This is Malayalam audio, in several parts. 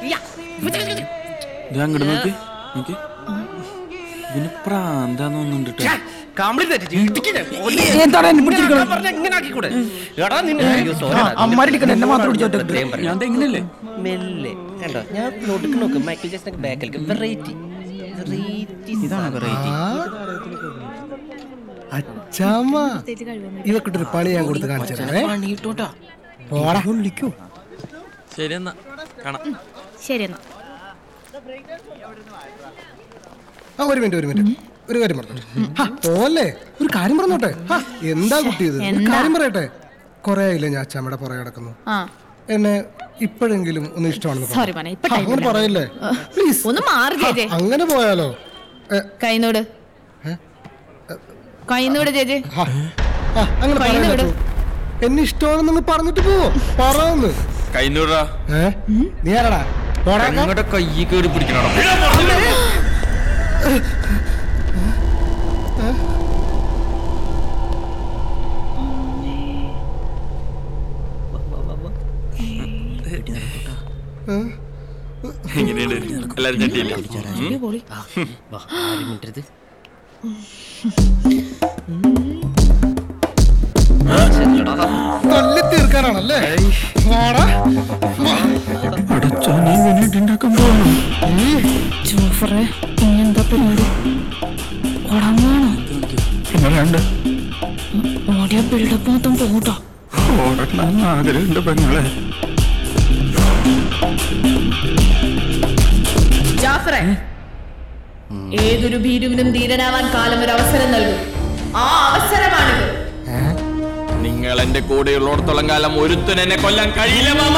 ഇത് അങ്ങോട്ട് നോക്കി നോക്കി ഇതിന് പ്രാന്താന്ന് തോന്നുന്നുണ്ട് ട്ടോ. കംപ്ലീറ്റ് തെറ്റിച്ച് ഇടിക്കില്ല. കൊല്ല്. എന്താണ് എന്നെ പിടിച്ചിരിക്കണത്? ഞാൻ പറഞ്ഞ ഇങ്ങനെ ആക്കിക്കൂടെ? എടാ നിന്നെ- അയ്യോ, sorry ആ, ടാ. അമ്മാരിടിക്കണ്ട, എന്നെ മാത്രം പിടിച്ച് ഒറ്റ പ്രത്യേകം പറയാം. ഞാൻ തെങ്ങിനല്ലേ മെല്ലെ കണ്ടോ ഞാൻ നോട്ടിക്ക് നോക്ക് മൈക്കിൾ ജാക്സൺ ബാക്കിലേക്ക് വെറൈറ്റി ഇതാണ് വെറൈറ്റി അച്ചാമ്മ ഇവക്കിട്ടൊരു പണി ഞാൻ കൊടുത്ത് കാണിച്ചു തരാവേ പോടാ വിളിക്കൂ ശരി എന്നാ കാണാം ശരി എന്നാ ആ ഒരു മിനിറ്റ് ഒരു മിനിറ്റ് ഒരു കാര്യം പറഞ്ഞോട്ടെ ഹാ, പോവല്ലേ ഒരു കാര്യം പറഞ്ഞോട്ടെ ഹാ, എന്താ കുട്ടി ഇത് ഒരു എന്താ? കാര്യം പറയട്ടെ കൊറേ ആയില്ലേ ഞാൻ അച്ചാമ്മയുടെ പുറകെ കിടക്കുന്നു ആ എന്നെ ഇപ്പോഴെങ്കിലും ഒന്ന് ഇഷ്ടമാണെന്ന് പറ. സോറി മോനെ ഇപ്പൊ ഹാ, അങ്ങനെ പറയല്ലേ പ്ലീസ് ഒന്ന് മാറി ചേച്ചേ അങ്ങനെ പോയാലോ ഏ, കൈനോട് കൈനോട് ചേച്ചി ഹാ, ഹാ, അങ്ങനെ കൈ പറയല്ലേ വിട്. പോ. എന്നെ ഇഷ്ടമാണെന്ന് പറഞ്ഞിട്ട് പോവോ പറന്ന് കൈന്നൂറാ ഏ നീ ആരാടാ പോടാ നിങ്ങളുടെ കൈ കയറി പിടിക്കണോ എങ്ങനെയുണ്ട് എല്ലാരും ഞെട്ടിയില്ലേ ഉം? തല്ലി തീർക്കാനാണല്ലേ വാടാ ജോഫറെ ഇന്നെന്താ പരിപാടി ഉടങ്ങാണോ ഓടിയ ബിൽഡപ്പ് മൊത്തം പോട്ടോ ആഗ്രഹമുണ്ട് പെങ്ങളെ ജാഫറെ ഏതൊരു ഭീരുവിനും ധീരനാവാൻ കാലം ഒരു അവസരം നൽകും ആ അവസരമാണിത് നിങ്ങൾ എന്റെ കൂടെയുള്ളിടത്തോളം കാലം ഒരുത്തൻ എന്നെ കൊല്ലാൻ കഴിയില്ല മാമ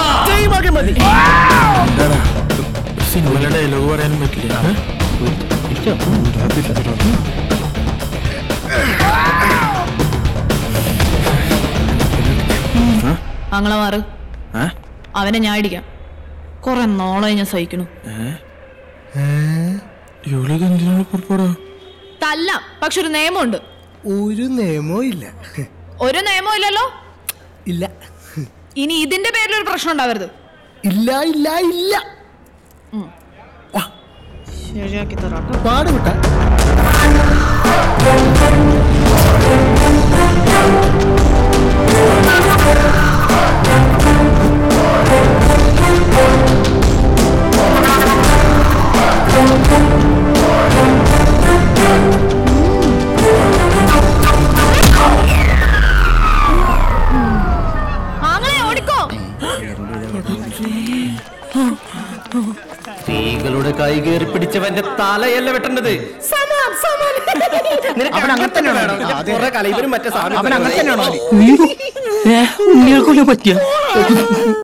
സിനിമയിലെ ഡയലോഗ് പറയാനും പറ്റില്ല ആങ്ങളെ മാറ് അവനെ ഞാൻ ഇടിക്കാം കുറെ നാളായി ഞാൻ സഹിക്കണു ഇവളിത് എന്തിനാണ് പുറപ്പെടാ തല്ലാം പക്ഷെ ഒരു നിയമമുണ്ട് ഒരു നിയമവും ഇല്ല ഒരു നിയമവും ഇല്ലല്ലോ ഇല്ല ഇനി ഇതിന്റെ പേരിൽ ഒരു പ്രശ്നം ഉണ്ടാവരുത് ഇല്ല ഇല്ല ഇല്ല ശരിയാക്കി തരാട്ടോ പാട് വിട്ട ആങ്ങളെ ഓടിക്കോ സ്ത്രീകളുടെ കൈ കയറി പിടിച്ചവന്റെ തലയല്ല വെട്ടേണ്ടത് സമാൻ, സമാൻ. നിനക്ക് അവൻ അങ്ങനെ തന്നെയാണോ? വേണം. കുറെ കാലം ഇവരും മറ്റേ സാധനം അവൻ അങ്ങനെ തന്നെയാണോ ഓ. പറ്റിയ